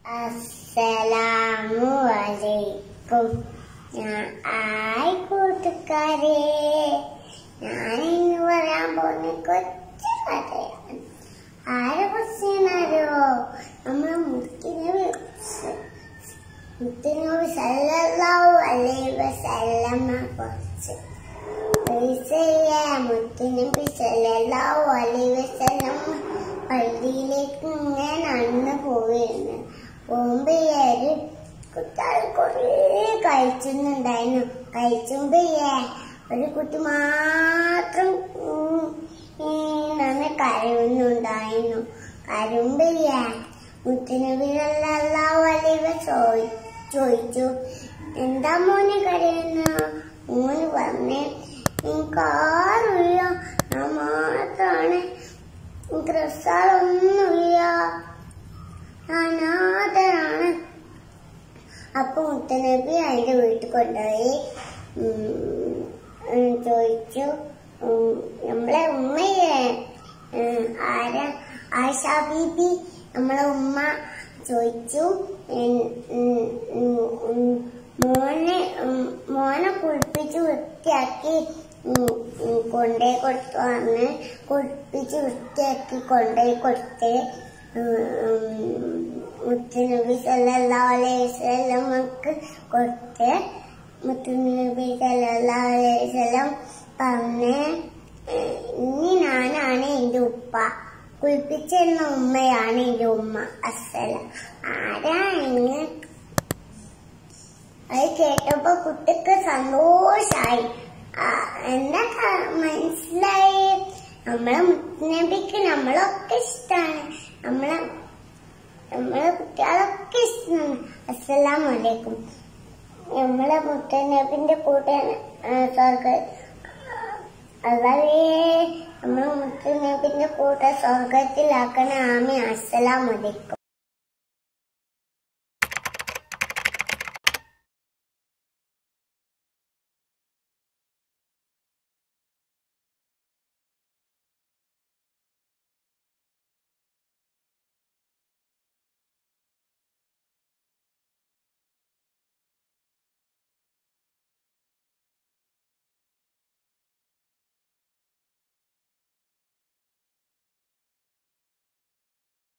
അസ്സലാമു അലൈക്കും ഞാൻ ആയി കൂട്ടുകാരെ ഞാൻ ഇന്ന് പറയാൻ പോകുന്ന കൊച്ചു കഥയാണ് ആരെ കുറിച്ചാണോ നമ്മളെ മുത്തിനബി മുത്തിനബി സല്ലല്ലാഹു അലൈഹി വസല്ലമ കുറിച്ച് ഒരിസല്ലേ മുത്തുനബി സല്ലല്ലാഹു അലൈഹി വസല്ലം പള്ളിയിലേക്ക് ഇങ്ങനെ നടന്നു പോയിരുന്നു പോകുമ്പോ ഒരു കുട്ടികൾ കുറേ കഴിച്ചുന്നുണ്ടായിരുന്നു കഴിച്ചുമ്പോ ഒരു കുട്ടി മാത്രം ഉം, ഈ നന്നെ കരയുന്നുണ്ടായിരുന്നു കരയുമ്പോ മുത്തുനബി സല്ലല്ലാഹു അലൈഹി വസല്ലം ചോദിച്ചു എന്താ മോനെ കരയുന്ന മോന് പറഞ്ഞേ എനിക്കാറില്ല ഞാൻ മാത്രാണ് എനിക്ക് രസാളൊന്നുമില്ല അനാഥനാണ് അപ്പൊ മുത്തനബി അതിന്റെ വീട്ടിൽ കൊണ്ടുപോയി ഉം, ഉം, ചോദിച്ചു ഉം, നമ്മളെ ഉമ്മയെ ഉം, ആരാ ആയിഷ ബീബി നമ്മളെ ഉമ്മ ചോദിച്ചു ഉം, ഉം, ഉം, ഉം, മോനെ ഉം, മോനെ കുളിപ്പിച്ച് വൃത്തിയാക്കി ഉം, ഉം, കൊണ്ടുപോയി കൊടുത്തു അന്ന് കുളിപ്പിച്ച് വൃത്തിയാക്കി കൊണ്ടുപോയി കൊടുത്ത് മുത്തുനബി സല്ലല്ലാഹു അലൈഹി വസല്ലമക്ക് കൊടുത്ത് മുത്തുനബി സല്ലല്ലാഹു അലൈഹി വസല്ലം പറഞ്ഞ് ഏഹ്, ഇനി ഞാനാണ് എന്റെ ഉപ്പ കുളിപ്പിച്ചിരുന്ന ഉമ്മയാണ് എന്റെ ഉമ്മ അസല ആരാ ഇങ്ങ് അത് കേട്ടപ്പോ കുട്ടിക്ക് സന്തോഷായി ആ, എന്താ ക- മനസ്സിലായി നമ്മളെ മുത്തുനബിക്ക് നമ്മളൊക്കെ ഇഷ്ടാണ് നമ്മളെ നമ്മളെ കുട്ടികളൊക്കെ ഇഷ്ടമാണ് അസ്സലാമു അലൈക്കും നമ്മളെ മുത്തനബിന്റെ കൂടെ സ്വർഗ അല്ലാതെ നമ്മളെ മുത്തനബിന്റെ കൂടെ സ്വർഗത്തിലാക്കണ ആമി അസ്സലാമു അലൈക്കും